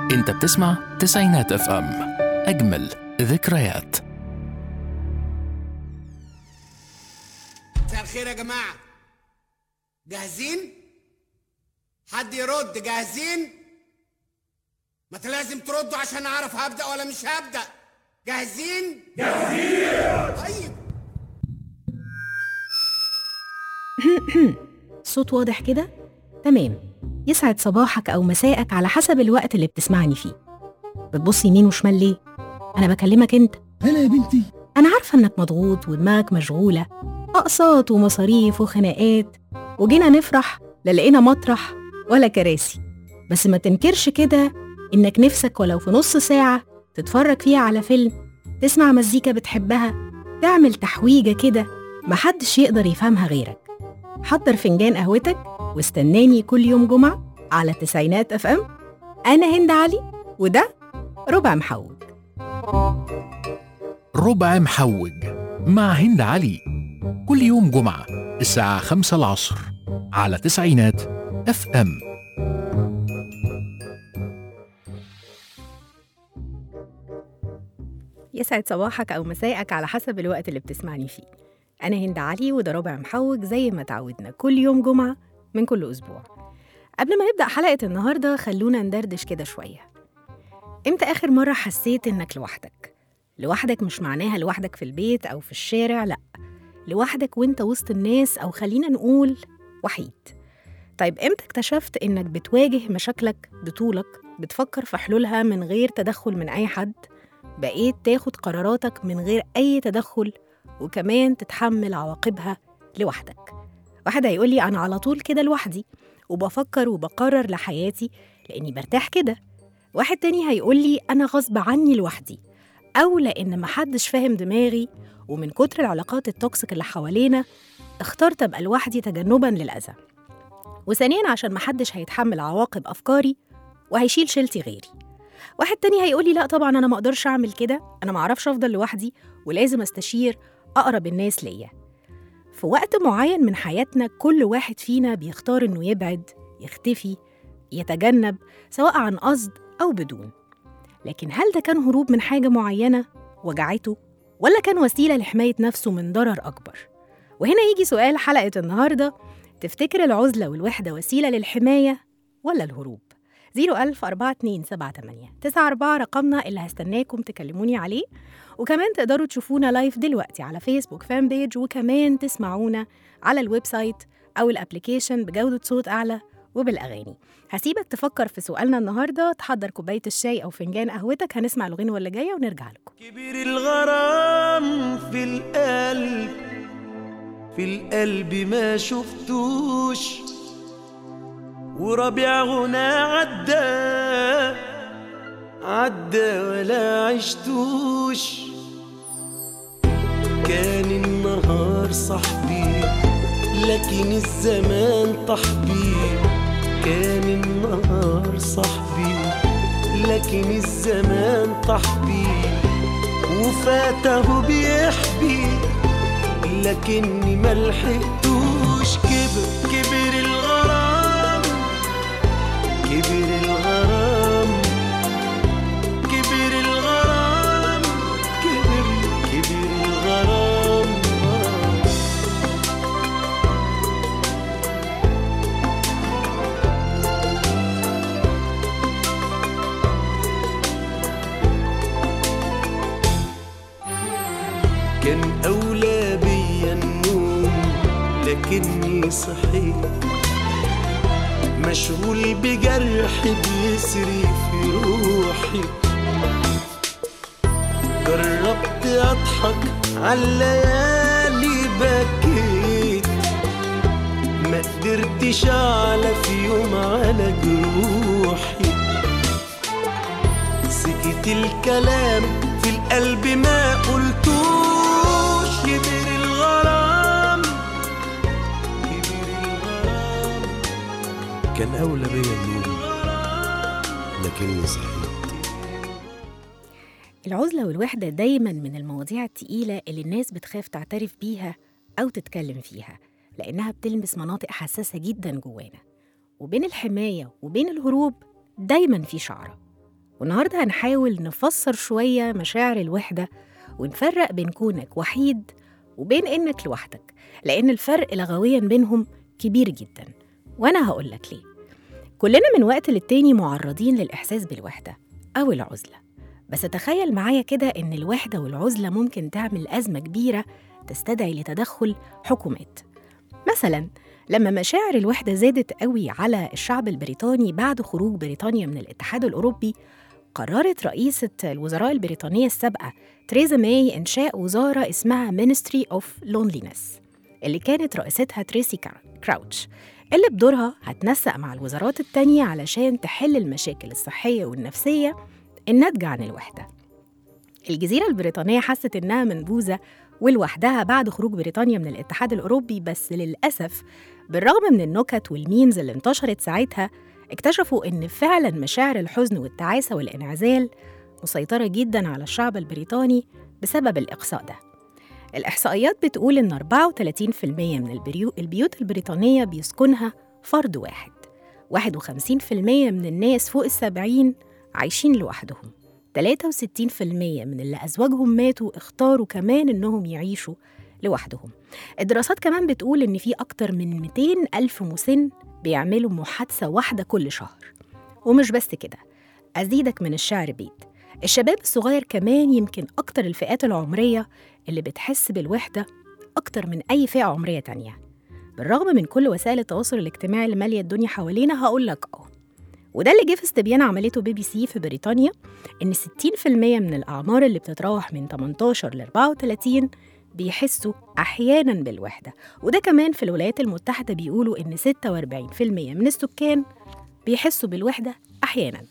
انت بتسمع تسعينات اف ام اجمل ذكريات مساء الخير يا جماعة جاهزين؟ حد يرد جاهزين؟ ما انت لازم تردوا عشان اعرف هبدأ ولا مش هبدأ جاهزين؟ جاهزين طيب صوت واضح كده؟ تمام يسعد صباحك أو مساءك على حسب الوقت اللي بتسمعني فيه بتبص يمين وشمال ليه؟ أنا بكلمك أنت هلا يا بنتي أنا عارفة إنك مضغوط ودماغك مشغولة أقساط ومصاريف وخناقات وجينا نفرح لا لقينا مطرح ولا كراسي بس ما تنكرش كده إنك نفسك ولو في نص ساعة تتفرج فيها على فيلم تسمع مزيكا بتحبها تعمل تحويجة كده محدش يقدر يفهمها غيرك حضر فنجان قهوتك واستناني كل يوم جمعة على تسعينات اف ام أنا هند علي وده ربع محوج ربع محوج مع هند علي كل يوم جمعة الساعة خمسة العصر على تسعينات اف ام يسعد صباحك أو مساءك على حسب الوقت اللي بتسمعني فيه أنا هند علي وده ربع محوج زي ما تعودنا كل يوم جمعة من كل أسبوع قبل ما نبدأ حلقة النهاردة خلونا ندردش كده شوية إمتى آخر مرة حسيت إنك لوحدك؟ لوحدك مش معناها لوحدك في البيت أو في الشارع لأ لوحدك وإنت وسط الناس أو خلينا نقول وحيد طيب إمتى اكتشفت إنك بتواجه مشاكلك بطولك بتفكر في حلولها من غير تدخل من أي حد بقيت تاخد قراراتك من غير أي تدخل وكمان تتحمل عواقبها لوحدك واحد هيقول لي أنا على طول كده لوحدي وبفكر وبقرر لحياتي لأني برتاح كده واحد تاني هيقول لي أنا غصب عني لوحدي أو لأن محدش فاهم دماغي ومن كتر العلاقات التوكسيك اللي حوالينا اخترت أبقى لوحدي تجنبا للأذى وثانيا عشان محدش هيتحمل عواقب أفكاري وهيشيل شيلتي غيري واحد تاني هيقولي لا طبعا أنا ما أقدرش أعمل كده أنا معرفش أفضل لوحدي ولازم أستشير أقرب الناس ليا في وقت معين من حياتنا كل واحد فينا بيختار إنه يبعد يختفي يتجنب سواء عن قصد أو بدون لكن هل ده كان هروب من حاجة معينة وجعته ولا كان وسيلة لحماية نفسه من ضرر أكبر وهنا يجي سؤال حلقة النهاردة تفتكر العزلة والوحدة وسيلة للحماية ولا الهروب 01000 4278 94 رقمنا اللي هستناكم تكلموني عليه وكمان تقدروا تشوفونا لايف دلوقتي على فيسبوك فان بيج وكمان تسمعونا على الويب سايت أو الابليكيشن بجودة صوت أعلى وبالأغاني هسيبك تفكر في سؤالنا النهاردة تحضر كوباية الشاي أو فنجان قهوتك هنسمع الغنوة اللي جاية ونرجع لكم كبير الغرام في القلب في القلب ما شفتوش وربيع غنى عدى عدى ولا عشتوش كان النهار صاحبي لكن الزمان طحبي كان النهار صاحبي لكن الزمان طحبي وفاته بيحبي لكني ملحقتوش كبر كبر الغرام كبر الغرام كبر الغرام كبر كبر الغرام كان أولى بيا النوم لكني صحيت مشغول بجرح بيسري في روحي جربت أضحك عالليالي بكيت ما قدرتش أعلى في يوم على جروحي سكت الكلام في القلب ما قلتوش كبر الغرام كبر الغرام كان أولى بيا النوم لكني صحيت العزلة والوحدة دايما من المواضيع التقيلة اللي الناس بتخاف تعترف بيها أو تتكلم فيها لأنها بتلمس مناطق حساسة جدا جوانا وبين الحماية وبين الهروب دايما في شعرة والنهاردة هنحاول نفسر شوية مشاعر الوحدة ونفرق بين كونك وحيد وبين إنك لوحدك لأن الفرق لغويا بينهم كبير جدا وأنا هقولك ليه كلنا من وقت للتاني معرضين للإحساس بالوحدة أو العزلة بس تخيل معايا كده إن الوحدة والعزلة ممكن تعمل أزمة كبيرة تستدعي لتدخل حكومات مثلا لما مشاعر الوحدة زادت قوي على الشعب البريطاني بعد خروج بريطانيا من الاتحاد الأوروبي قررت رئيسة الوزراء البريطانية السابقة تريزا ماي إنشاء وزارة اسمها Ministry of Loneliness اللي كانت رئيستها تريسي كرا- كراوتش اللي بدورها هتنسق مع الوزارات التانية علشان تحل المشاكل الصحية والنفسية الناتجة عن الوحدة الجزيرة البريطانية حست إنها منبوذة ولوحدها بعد خروج بريطانيا من الاتحاد الأوروبي بس للأسف بالرغم من النكت والميمز اللي انتشرت ساعتها اكتشفوا إن فعلا مشاعر الحزن والتعاسة والانعزال مسيطرة جدا على الشعب البريطاني بسبب الإقصاء ده الإحصائيات بتقول إن 34% من البريو- البيوت البريطانية بيسكنها فرد واحد 51% من الناس فوق السبعين عايشين لوحدهم 63% من اللي أزواجهم ماتوا اختاروا كمان إنهم يعيشوا لوحدهم الدراسات كمان بتقول إن في أكتر من 200 ألف مسن بيعملوا محادثة واحدة كل شهر ومش بس كده أزيدك من الشعر بيت الشباب الصغير كمان يمكن أكتر الفئات العمرية اللي بتحس بالوحدة أكتر من أي فئة عمرية تانية بالرغم من كل وسائل التواصل الاجتماعي اللي مالية الدنيا حوالينا هقول لك اه وده اللي جه في استبيان عملته بي بي سي في بريطانيا إن 60% من الأعمار اللي بتتراوح من 18 ل 34 بيحسوا أحياناً بالوحدة وده كمان في الولايات المتحدة بيقولوا إن 46% من السكان بيحسوا بالوحدة أحياناً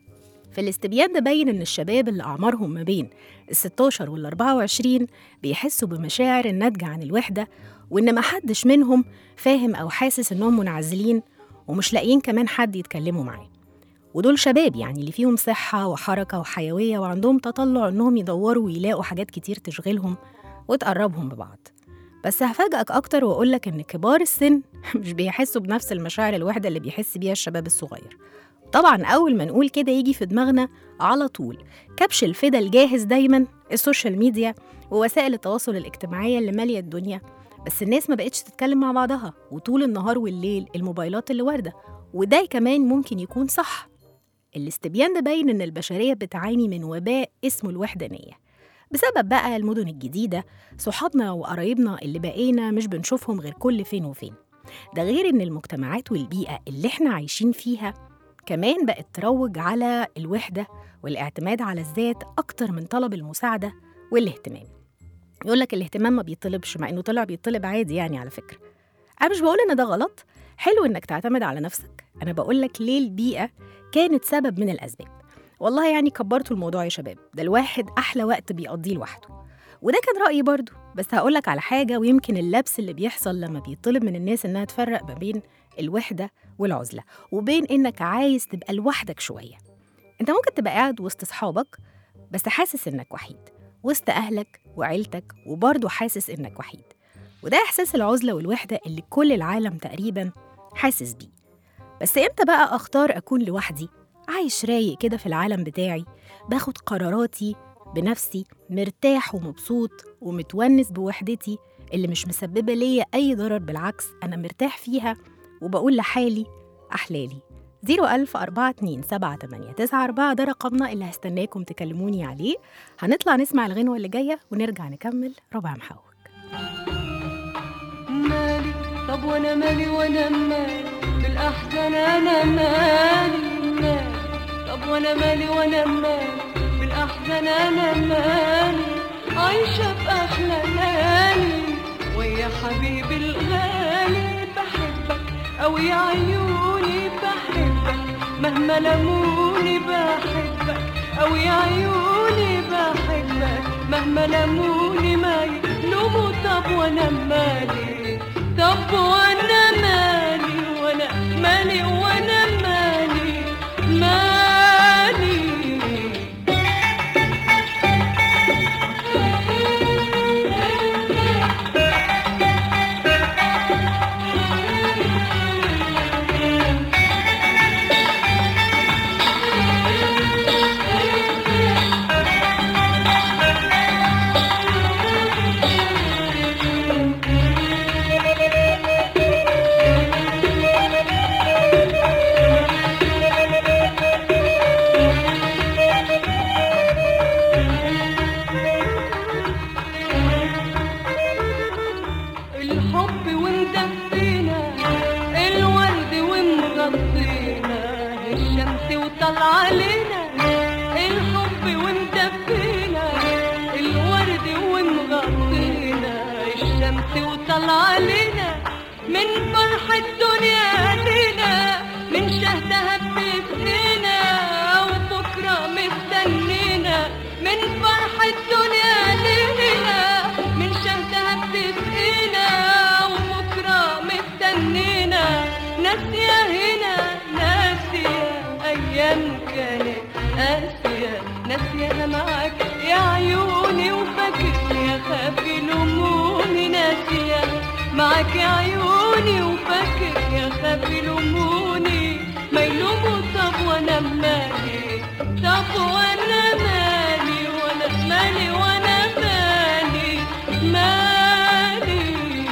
في الاستبيان ده بين إن الشباب اللي أعمارهم ما بين ال 16 وال 24 بيحسوا بمشاعر الناتجة عن الوحدة وإن محدش منهم فاهم أو حاسس إنهم منعزلين ومش لاقيين كمان حد يتكلموا معاه ودول شباب يعني اللي فيهم صحة وحركة وحيوية وعندهم تطلع إنهم يدوروا ويلاقوا حاجات كتير تشغلهم وتقربهم ببعض بس هفاجئك أكتر وأقولك إن كبار السن مش بيحسوا بنفس المشاعر الوحدة اللي بيحس بيها الشباب الصغير طبعا أول ما نقول كده يجي في دماغنا على طول كبش الفدا الجاهز دايما السوشيال ميديا ووسائل التواصل الاجتماعية اللي مالية الدنيا بس الناس ما بقتش تتكلم مع بعضها وطول النهار والليل الموبايلات اللي واردة وده كمان ممكن يكون صح الاستبيان ده باين إن البشرية بتعاني من وباء اسمه الوحدانية بسبب بقى المدن الجديدة صحابنا وقرايبنا اللي بقينا مش بنشوفهم غير كل فين وفين ده غير إن المجتمعات والبيئة اللي إحنا عايشين فيها كمان بقت تروج على الوحدة والاعتماد على الذات أكتر من طلب المساعدة والاهتمام يقول لك الاهتمام ما بيطلبش مع إنه طلع بيطلب عادي يعني على فكرة أنا مش بقول إن ده غلط حلو إنك تعتمد على نفسك أنا بقول لك ليه البيئة كانت سبب من الأسباب والله يعني كبرتوا الموضوع يا شباب ده الواحد أحلى وقت بيقضيه لوحده وده كان رأيي برضو بس هقولك على حاجة ويمكن اللبس اللي بيحصل لما بيطلب من الناس إنها تفرق ما بين الوحدة والعزلة وبين إنك عايز تبقى لوحدك شوية أنت ممكن تبقى قاعد وسط أصحابك بس حاسس إنك وحيد وسط أهلك وعيلتك وبرضه حاسس إنك وحيد وده إحساس العزلة والوحدة اللي كل العالم تقريبا حاسس بيه بس إمتى بقى أختار أكون لوحدي عايش رايق كده في العالم بتاعي باخد قراراتي بنفسي مرتاح ومبسوط ومتونس بوحدتي اللي مش مسببة ليا أي ضرر بالعكس أنا مرتاح فيها وبقول لحالي أحلالي 01000 427 7894 ده رقمنا اللي هستناكم تكلموني عليه هنطلع نسمع الغنوة اللي جاية ونرجع نكمل ربع محوج مالي طب وانا مالي وانا مالي بالاحزان انا مالي مالي طب وانا مالي وانا مالي بالاحزان انا مالي عايشه في احلى ليالي ويا حبيبي الغالي بحبك او يا عيوني بحبك مهما لموني بحبك او يا عيوني بحبك مهما لموني ما يلوموا طب وانا مالي طب وانا مالي وانا مالي وانا مالي مالي وطل علينا الحب ومدفينا الورد ومغطينا الشمس وطل علينا من فرح الدنيا لينا من شهدها بتسقينا وبكرة مستنينا من فرح الدنيا لينا من شهدها بتسقينا وبكرة مستنينا ناسية هنا ناسية أيام كانت قاسية ناسية معاك يا عيوني وفاكر يا خافي لموني ناسية معاك يا عيوني وفاكر يا خافي لموني ما يلوموا طب وانا مالي طب وانا مالي وانا مالي وانا مالي مالي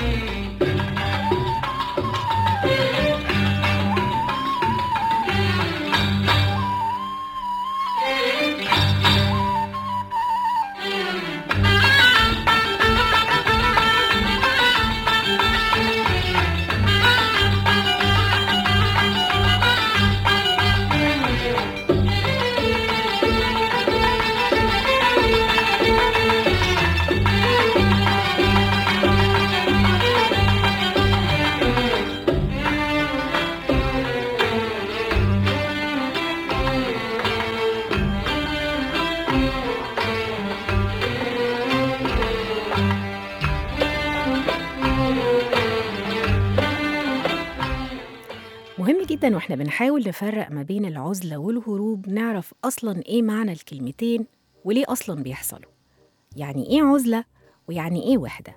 مهم جدا واحنا بنحاول نفرق ما بين العزلة والهروب نعرف أصلا إيه معنى الكلمتين وليه أصلا بيحصلوا يعني إيه عزلة ويعني إيه وحدة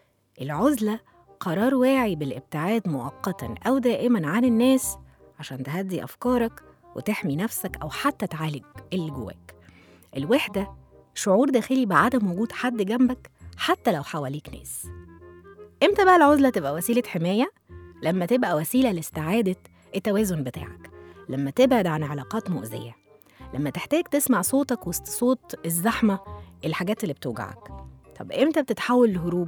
العزلة قرار واعي بالابتعاد مؤقتا أو دائما عن الناس عشان تهدي أفكارك وتحمي نفسك أو حتى تعالج اللي جواك الوحدة شعور داخلي بعدم وجود حد جنبك حتى لو حواليك ناس امتى بقى العزلة تبقى وسيلة حماية؟ لما تبقى وسيلة لاستعادة التوازن بتاعك لما تبعد عن علاقات مؤذية لما تحتاج تسمع صوتك وسط صوت الزحمة الحاجات اللي بتوجعك طب امتى بتتحول لهروب؟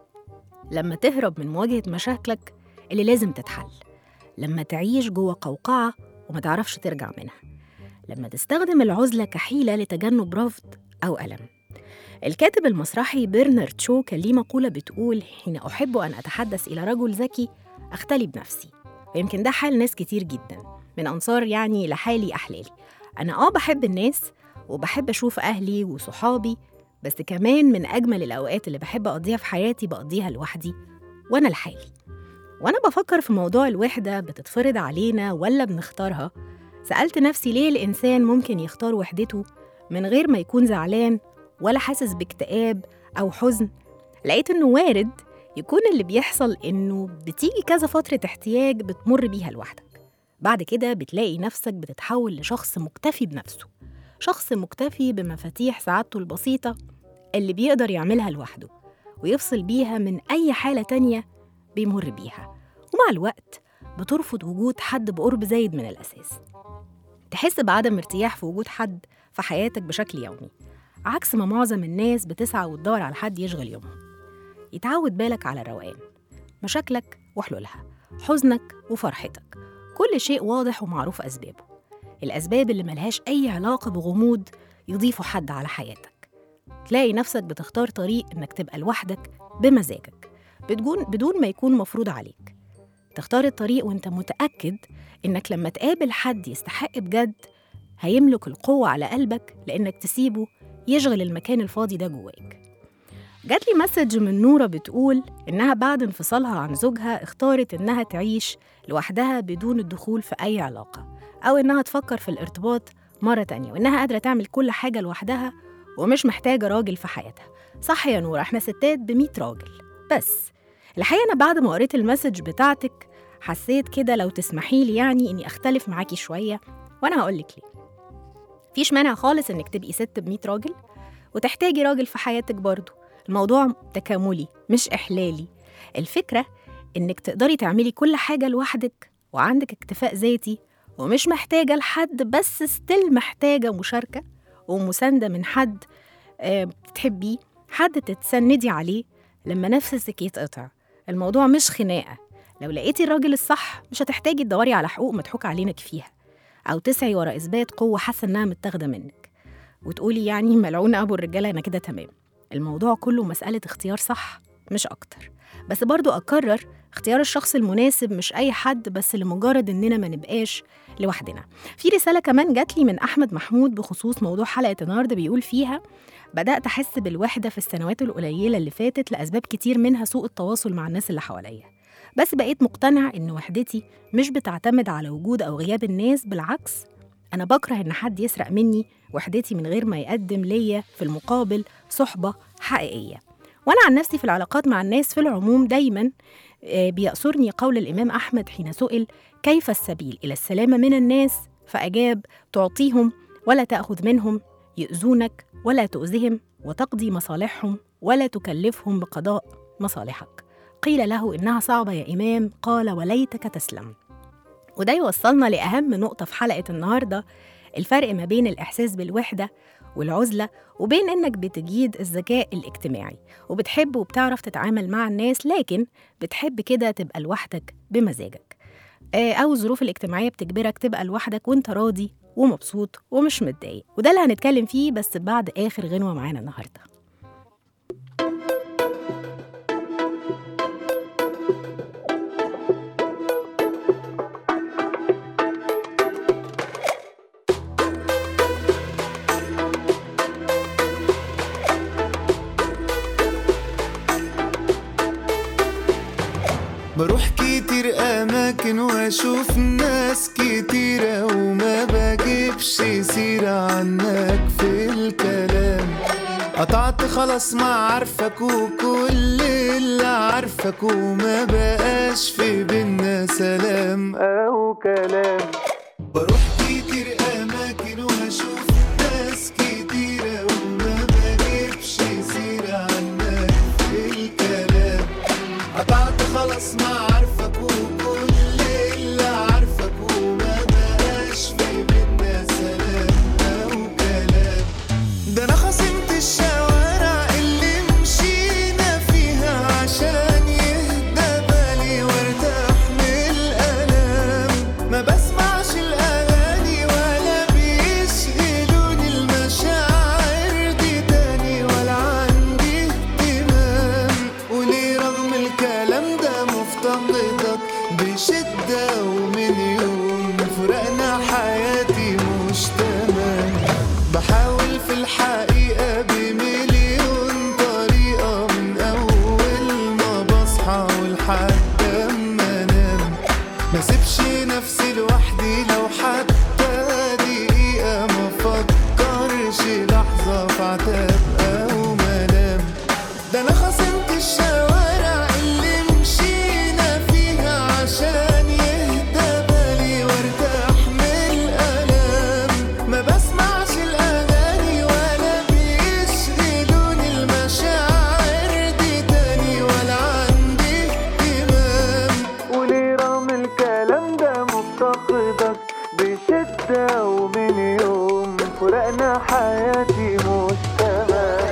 لما تهرب من مواجهة مشاكلك اللي لازم تتحل لما تعيش جوه قوقعة وما تعرفش ترجع منها لما تستخدم العزلة كحيلة لتجنب رفض أو ألم الكاتب المسرحي برنارد شو كان ليه مقولة بتقول حين أحب أن أتحدث إلى رجل ذكي أختلي بنفسي ويمكن ده حال ناس كتير جدا من أنصار يعني لحالي أحلالي أنا آه بحب الناس وبحب أشوف أهلي وصحابي بس كمان من أجمل الأوقات اللي بحب أقضيها في حياتي بقضيها لوحدي وأنا لحالي وأنا بفكر في موضوع الوحدة بتتفرض علينا ولا بنختارها سألت نفسي ليه الإنسان ممكن يختار وحدته من غير ما يكون زعلان ولا حاسس باكتئاب أو حزن لقيت إنه وارد يكون اللي بيحصل إنه بتيجي كذا فترة احتياج بتمر بيها لوحدك بعد كده بتلاقي نفسك بتتحول لشخص مكتفي بنفسه شخص مكتفي بمفاتيح سعادته البسيطة اللي بيقدر يعملها لوحده ويفصل بيها من أي حالة تانية بيمر بيها ومع الوقت بترفض وجود حد بقرب زايد من الأساس تحس بعدم ارتياح في وجود حد في حياتك بشكل يومي عكس ما معظم الناس بتسعى وتدور على حد يشغل يومهم يتعود بالك على الروقان مشاكلك وحلولها حزنك وفرحتك كل شيء واضح ومعروف أسبابه الأسباب اللي ملهاش أي علاقة بغموض يضيفوا حد على حياتك تلاقي نفسك بتختار طريق إنك تبقى لوحدك بمزاجك بدون, بدون ما يكون مفروض عليك تختار الطريق وانت متأكد إنك لما تقابل حد يستحق بجد هيملك القوة على قلبك لإنك تسيبه يشغل المكان الفاضي ده جواك جات لي مسج من نورة بتقول إنها بعد انفصالها عن زوجها اختارت إنها تعيش لوحدها بدون الدخول في أي علاقة أو إنها تفكر في الارتباط مرة تانية وإنها قادرة تعمل كل حاجة لوحدها ومش محتاجة راجل في حياتها صح يا نورة إحنا ستات بمية راجل بس الحقيقة أنا بعد ما قريت المسج بتاعتك حسيت كده لو تسمحي لي يعني إني أختلف معاكي شوية وأنا هقولك ليه مفيش مانع خالص إنك تبقي ست بمية راجل وتحتاجي راجل في حياتك برضه الموضوع تكاملي مش إحلالي الفكرة إنك تقدري تعملي كل حاجة لوحدك وعندك اكتفاء ذاتي ومش محتاجة لحد بس ستيل محتاجة مشاركة ومساندة من حد آه، بتحبيه حد تتسندي عليه لما نفسك يتقطع الموضوع مش خناقة لو لقيتي الراجل الصح مش هتحتاجي تدوري على حقوق مضحوك علينك فيها أو تسعي ورا إثبات قوة حاسة إنها متاخدة منك وتقولي يعني ملعون أبو الرجالة أنا كده تمام الموضوع كله مسألة اختيار صح مش أكتر بس برضو أكرر اختيار الشخص المناسب مش أي حد بس لمجرد إننا ما نبقاش لوحدنا في رسالة كمان جات لي من أحمد محمود بخصوص موضوع حلقة النهاردة بيقول فيها بدأت أحس بالوحدة في السنوات القليلة اللي فاتت لأسباب كتير منها سوء التواصل مع الناس اللي حواليا بس بقيت مقتنع إن وحدتي مش بتعتمد على وجود أو غياب الناس بالعكس أنا بكره إن حد يسرق مني وحدتي من غير ما يقدم ليا في المقابل صحبة حقيقية وأنا عن نفسي في العلاقات مع الناس في العموم دايما آه، بيأسرني قول الإمام أحمد حين سئل كيف السبيل إلى السلامة من الناس فأجاب تعطيهم ولا تأخذ منهم يؤذونك ولا تؤذهم وتقضي مصالحهم ولا تكلفهم بقضاء مصالحك قيل له إنها صعبة يا إمام قال وليتك تسلم وده يوصلنا لأهم نقطة في حلقة النهاردة الفرق ما بين الإحساس بالوحدة والعزلة وبين إنك بتجيد الذكاء الاجتماعي وبتحب وبتعرف تتعامل مع الناس لكن بتحب كده تبقى لوحدك بمزاجك آه، أو الظروف الاجتماعية بتجبرك تبقى لوحدك وانت راضي ومبسوط ومش متضايق وده اللي هنتكلم فيه بس بعد آخر غنوة معانا النهاردة بروح كتير أماكن وأشوف ناس كتيرة وما بجيبش سيرة عنك في الكلام قطعت خلاص ما عارفك وكل اللي عارفك وما بقاش في بينا سلام أو كلام بروح كتير أماكن وأشوف ناس كتيرة وما بجيبش سيرة عنك في الكلام قطعت خلاص ما عارفك وكل اللي عارفك وما بقاش في بينا سلام أو كلام ده أنا خصمت الشوارع اللي مشينا فيها عشان يهدى بالي وارتاح من الألام ما بسمعش الأغاني ولا بيشغلوني المشاعر دي تاني ولا عندي اهتمام وليه رغم الكلام ده مفتقدك بشدة ومن يوم فرقنا حياتي مش تمام بحاول في الحقيقة بمليون طريقة من أول ما بصحى ولحد أما أنام ما سيبش نفسي لوحدي لو حتى دقيقة ما فكرش لحظة في عتاب أو ملام ده أنا خصمت الشوارع اللي مشينا فيها عشان يهدى بالي وارتاح من الألام ما بسمعش الأغاني ولا بيشغلوني المشاعر دي تاني ولا عندي اهتمام وليه رغم الكلام ده مفتقدك بشدة ومن يوم فرقنا حياتي مش تمام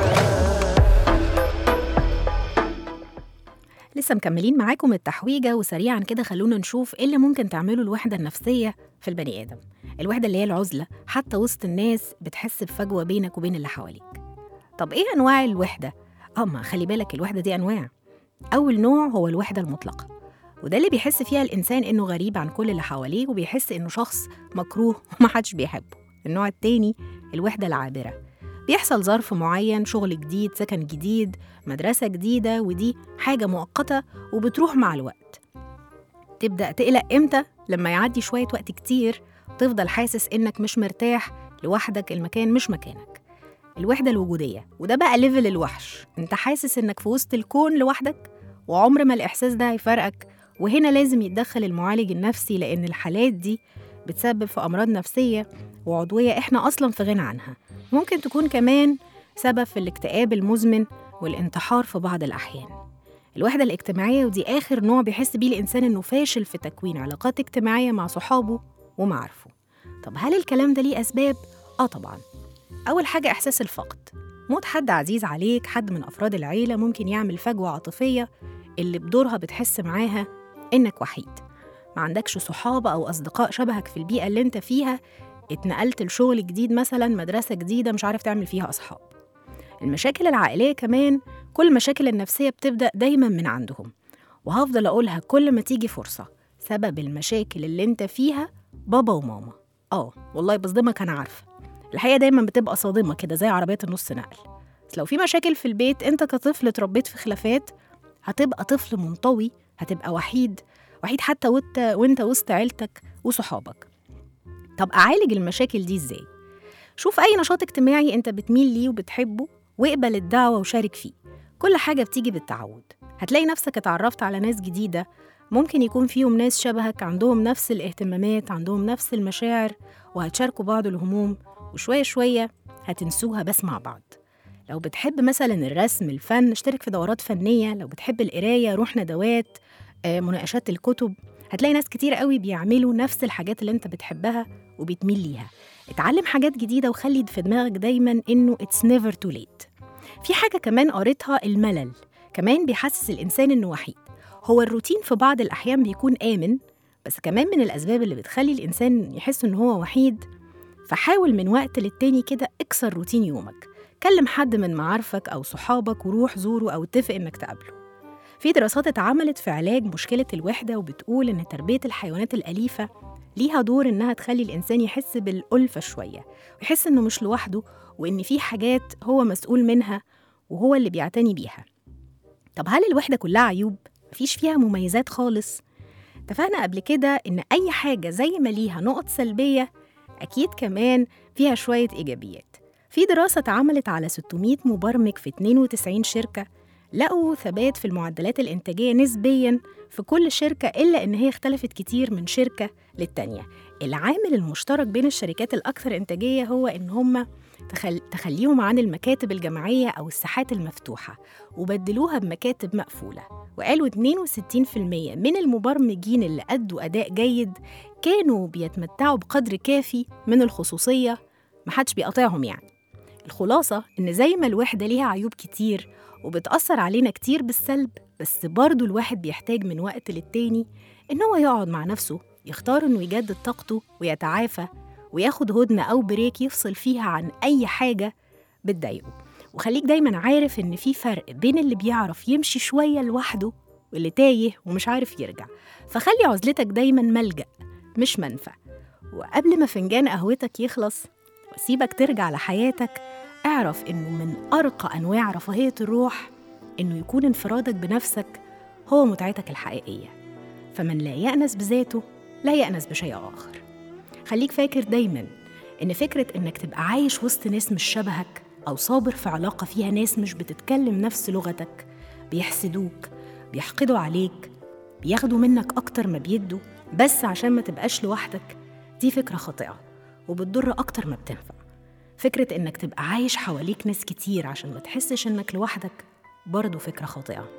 لسه مكملين معاكم التحويجة وسريعا كده خلونا نشوف ايه اللي ممكن تعمله الوحدة النفسية في البني آدم الوحدة اللي هي العزلة حتى وسط الناس بتحس بفجوة بينك وبين اللي حواليك طب ايه أنواع الوحدة؟ اه ما خلي بالك الوحدة دي أنواع أول نوع هو الوحدة المطلقة وده اللي بيحس فيها الإنسان إنه غريب عن كل اللي حواليه وبيحس إنه شخص مكروه ومحدش بيحبه النوع التاني الوحدة العابرة بيحصل ظرف معين شغل جديد سكن جديد مدرسة جديدة ودي حاجة مؤقتة وبتروح مع الوقت تبدأ تقلق إمتى؟ لما يعدي شوية وقت كتير تفضل حاسس إنك مش مرتاح لوحدك المكان مش مكانك الوحدة الوجودية وده بقى ليفل الوحش انت حاسس انك في وسط الكون لوحدك وعمر ما الإحساس ده هيفرقك وهنا لازم يتدخل المعالج النفسي لأن الحالات دي بتسبب في أمراض نفسية وعضوية إحنا أصلا في غنى عنها ممكن تكون كمان سبب في الاكتئاب المزمن والانتحار في بعض الأحيان الوحدة الاجتماعية ودي آخر نوع بيحس بيه الإنسان إنه فاشل في تكوين علاقات اجتماعية مع صحابه ومعارفه طب هل الكلام ده ليه أسباب؟ آه طبعاً أول حاجة إحساس الفقد موت حد عزيز عليك حد من أفراد العيلة ممكن يعمل فجوة عاطفية اللي بدورها بتحس معاها إنك وحيد ما عندكش صحاب أو أصدقاء شبهك في البيئة اللي أنت فيها اتنقلت لشغل جديد مثلا مدرسة جديدة مش عارف تعمل فيها أصحاب المشاكل العائلية كمان كل المشاكل النفسية بتبدأ دايما من عندهم وهفضل أقولها كل ما تيجي فرصة سبب المشاكل اللي انت فيها بابا وماما اه والله بصدمك أنا عارفة الحقيقة دايما بتبقى صادمة كده زي عربية النص نقل بس لو في مشاكل في البيت انت كطفل اتربيت في خلافات هتبقى طفل منطوي هتبقى وحيد وحيد حتى وانت وانت وسط عيلتك وصحابك طب أعالج المشاكل دي ازاي؟ شوف أي نشاط اجتماعي انت بتميل ليه وبتحبه واقبل الدعوة وشارك فيه كل حاجة بتيجي بالتعود هتلاقي نفسك اتعرفت على ناس جديدة ممكن يكون فيهم ناس شبهك عندهم نفس الاهتمامات عندهم نفس المشاعر وهتشاركوا بعض الهموم وشوية شوية هتنسوها بس مع بعض لو بتحب مثلا الرسم الفن اشترك في دورات فنية لو بتحب القراية روح ندوات آه، مناقشات الكتب هتلاقي ناس كتير قوي بيعملوا نفس الحاجات اللي انت بتحبها وبتميل ليها اتعلم حاجات جديدة وخلي في دماغك دايما انه it's never too late في حاجة كمان قريتها الملل كمان بيحسس الإنسان إنه وحيد هو الروتين في بعض الأحيان بيكون آمن بس كمان من الأسباب اللي بتخلي الإنسان يحس إن هو وحيد فحاول من وقت للتاني كده اكسر روتين يومك كلم حد من معارفك أو صحابك وروح زوره أو اتفق إنك تقابله في دراسات اتعملت في علاج مشكلة الوحدة وبتقول إن تربية الحيوانات الأليفة ليها دور إنها تخلي الإنسان يحس بالألفة شوية ويحس إنه مش لوحده وإن في حاجات هو مسؤول منها وهو اللي بيعتني بيها طب هل الوحدة كلها عيوب؟ مفيش فيها مميزات خالص؟ اتفقنا قبل كده إن أي حاجة زي ما ليها نقط سلبية أكيد كمان فيها شوية إيجابيات في دراسة اتعملت على 600 مبرمج في 92 شركة لقوا ثبات في المعدلات الإنتاجية نسبياً في كل شركة إلا إن هي اختلفت كتير من شركة للتانية العامل المشترك بين الشركات الأكثر إنتاجية هو إن هم تخل... تخليهم عن المكاتب الجماعية أو الساحات المفتوحة وبدلوها بمكاتب مقفولة وقالوا 62% من المبرمجين اللي أدوا أداء جيد كانوا بيتمتعوا بقدر كافي من الخصوصية محدش بيقاطعهم يعني الخلاصة إن زي ما الوحدة ليها عيوب كتير وبتأثر علينا كتير بالسلب بس برضه الواحد بيحتاج من وقت للتاني إن هو يقعد مع نفسه يختار إنه يجدد طاقته ويتعافى وياخد هدنة أو بريك يفصل فيها عن أي حاجة بتضايقه وخليك دايما عارف إن في فرق بين اللي بيعرف يمشي شوية لوحده واللي تايه ومش عارف يرجع فخلي عزلتك دايما ملجأ مش منفى وقبل ما فنجان قهوتك يخلص وسيبك ترجع لحياتك اعرف إنه من أرقى أنواع رفاهية الروح إنه يكون انفرادك بنفسك هو متعتك الحقيقية فمن لا يأنس بذاته لا يأنس بشيء آخر خليك فاكر دايما إن فكرة إنك تبقى عايش وسط ناس مش شبهك أو صابر في علاقة فيها ناس مش بتتكلم نفس لغتك بيحسدوك بيحقدوا عليك بياخدوا منك أكتر ما بيدوا بس عشان ما تبقاش لوحدك دي فكرة خاطئة وبتضر أكتر ما بتنفع فكرة إنك تبقى عايش حواليك ناس كتير عشان ما تحسش إنك لوحدك برضه فكرة خاطئة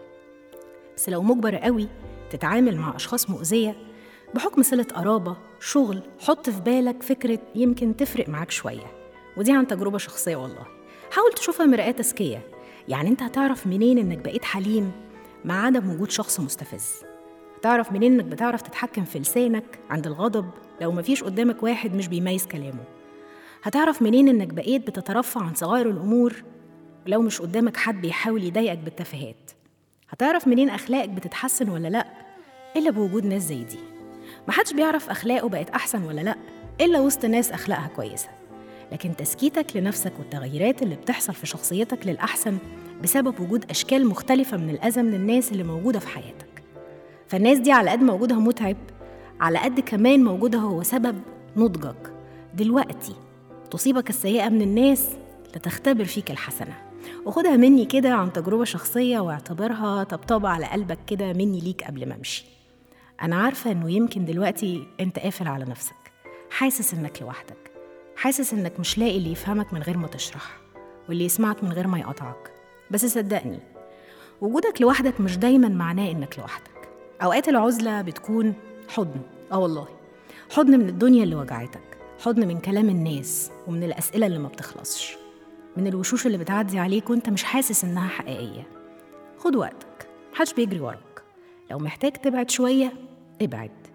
بس لو مجبر قوي تتعامل مع أشخاص مؤذية بحكم صلة قرابة شغل حط في بالك فكرة يمكن تفرق معاك شوية ودي عن تجربة شخصية والله حاول تشوفها مرآة تزكية يعني انت هتعرف منين انك بقيت حليم مع عدم وجود شخص مستفز هتعرف منين انك بتعرف تتحكم في لسانك عند الغضب لو مفيش قدامك واحد مش بيميز كلامه هتعرف منين انك بقيت بتترفع عن صغائر الامور لو مش قدامك حد بيحاول يضايقك بالتفاهات هتعرف منين اخلاقك بتتحسن ولا لا الا بوجود ناس زي دي محدش بيعرف اخلاقه بقت احسن ولا لا الا وسط ناس اخلاقها كويسه لكن تسكيتك لنفسك والتغيرات اللي بتحصل في شخصيتك للاحسن بسبب وجود اشكال مختلفه من الاذى من الناس اللي موجوده في حياتك فالناس دي على قد ما وجودها متعب على قد كمان موجودها هو سبب نضجك دلوقتي تصيبك السيئة من الناس لتختبر فيك الحسنة وخدها مني كده عن تجربة شخصية واعتبرها طبطبة على قلبك كده مني ليك قبل ما امشي أنا عارفة إنه يمكن دلوقتي أنت قافل على نفسك حاسس إنك لوحدك حاسس إنك مش لاقي اللي يفهمك من غير ما تشرح واللي يسمعك من غير ما يقطعك بس صدقني وجودك لوحدك مش دايما معناه إنك لوحدك أوقات العزلة بتكون حضن آه والله حضن من الدنيا اللي وجعتك حضن من كلام الناس ومن الأسئلة اللي ما بتخلصش من الوشوش اللي بتعدي عليك وانت مش حاسس إنها حقيقية خد وقتك محدش بيجري وراك لو محتاج تبعد شوية ابعد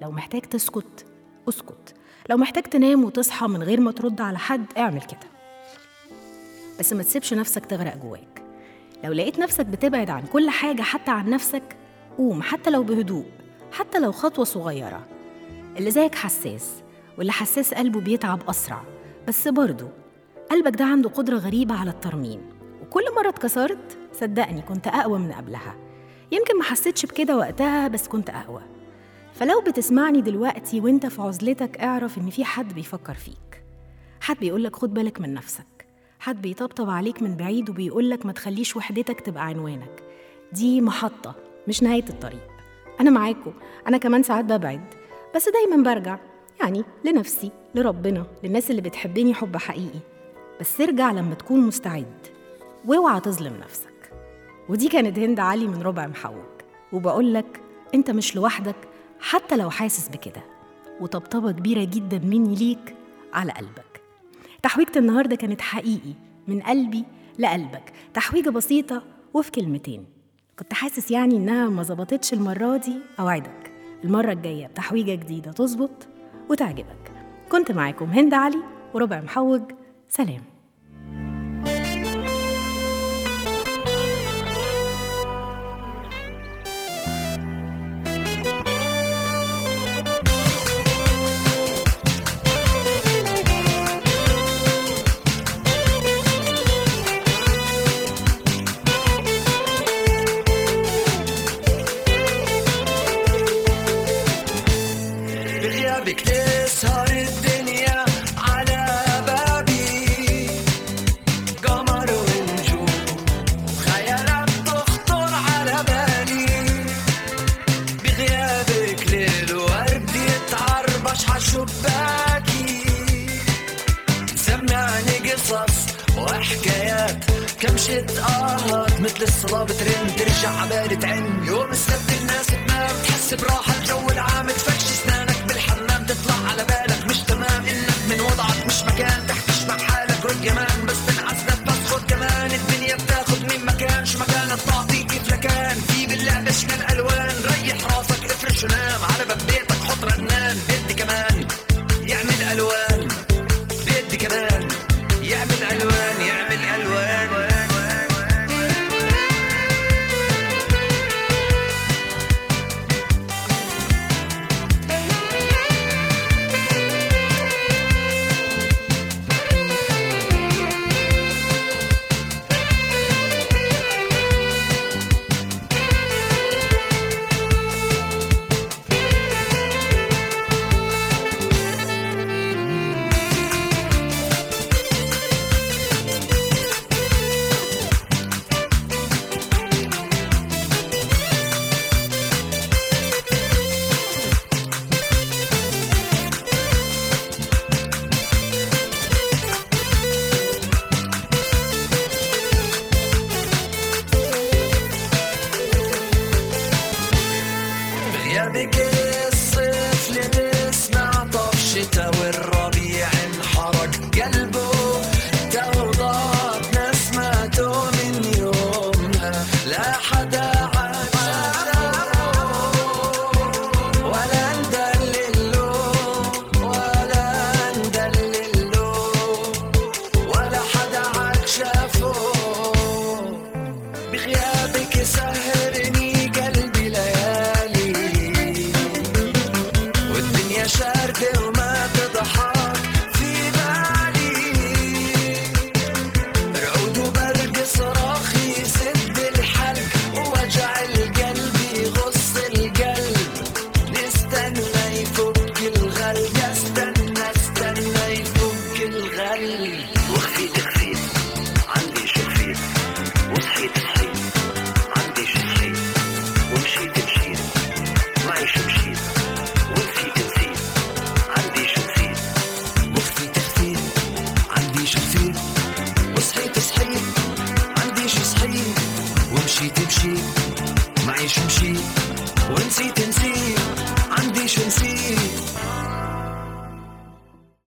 لو محتاج تسكت اسكت لو محتاج تنام وتصحى من غير ما ترد على حد اعمل كده بس ما تسيبش نفسك تغرق جواك لو لقيت نفسك بتبعد عن كل حاجة حتى عن نفسك قوم حتى لو بهدوء حتى لو خطوة صغيرة اللي زيك حساس واللي حساس قلبه بيتعب أسرع بس برضه قلبك ده عنده قدرة غريبة على الترميم وكل مرة اتكسرت صدقني كنت أقوى من قبلها يمكن ما حسيتش بكده وقتها بس كنت أقوى فلو بتسمعني دلوقتي وانت في عزلتك اعرف ان في حد بيفكر فيك حد بيقولك خد بالك من نفسك حد بيطبطب عليك من بعيد وبيقولك ما تخليش وحدتك تبقى عنوانك دي محطة مش نهاية الطريق أنا معاكم أنا كمان ساعات ببعد بس دايما برجع يعني لنفسي لربنا للناس اللي بتحبني حب حقيقي بس ارجع لما تكون مستعد واوعى تظلم نفسك ودي كانت هند علي من ربع محوج وبقولك انت مش لوحدك حتى لو حاسس بكده وطبطبة كبيرة جدا مني ليك على قلبك تحويجة النهاردة كانت حقيقي من قلبي لقلبك تحويجة بسيطة وفي كلمتين كنت حاسس يعني إنها ما ظبطتش المرة دي أوعدك المرة الجاية بتحويجة جديدة تظبط وتعجبك كنت معاكم هند علي وربع محوج سلام بغيابك تسهر الدنيا على بابي قمر ونجوم خيالات تخطر على بالي بغيابك ليل ورد يتعربش عالشباكي سمعني قصص وحكايات كم شت آهات مثل الصلاة بترن ترجع عبالي تعن يوم السبت الناس تنام تحس براحة الجو العام تفكش اسنانك بالحمام تطلع على بالك مش تمام انك من وضعك مش مكان تحكيش مع حالك رد كمان بس تنعس بس خد كمان الدنيا بتاخد من مكان شو مكانك تعطي كيف لكان في باللعبة شكل الوان ريح راسك افرش ونام على باب بيتك حط رنان بدي كمان يعمل الوان بدي كمان يعمل الوان يعمل الوان بغيابك الصيف لنسمع طف شتا والربيع انحرق قلبه توضات نسمته من يومها لا حدا عاشره ولا ندلله ولا ندلله ولا حدا عاد شافه بغيابك سهرني قلبي ليالي والدنيا شاردة وما تضحك في بالي رعود وبرق صراخ يسد الحلق ووجع القلب يغص القلب نستنى يفك الغل استنى استنى يفك الغل وخفيت خفيت عندي شو خفيت وصحيت صحيت عندي شو صحيت ومشيت مشيت معي شو مشيت ونسيت نسيت عندي شو نسيت وخفيت خفيت عندي شو خفيت وصحيت صحيت عندي شو صحيت ومشيت مشيت معي شو مشيت ونسيت نسيت عندي شو نسيت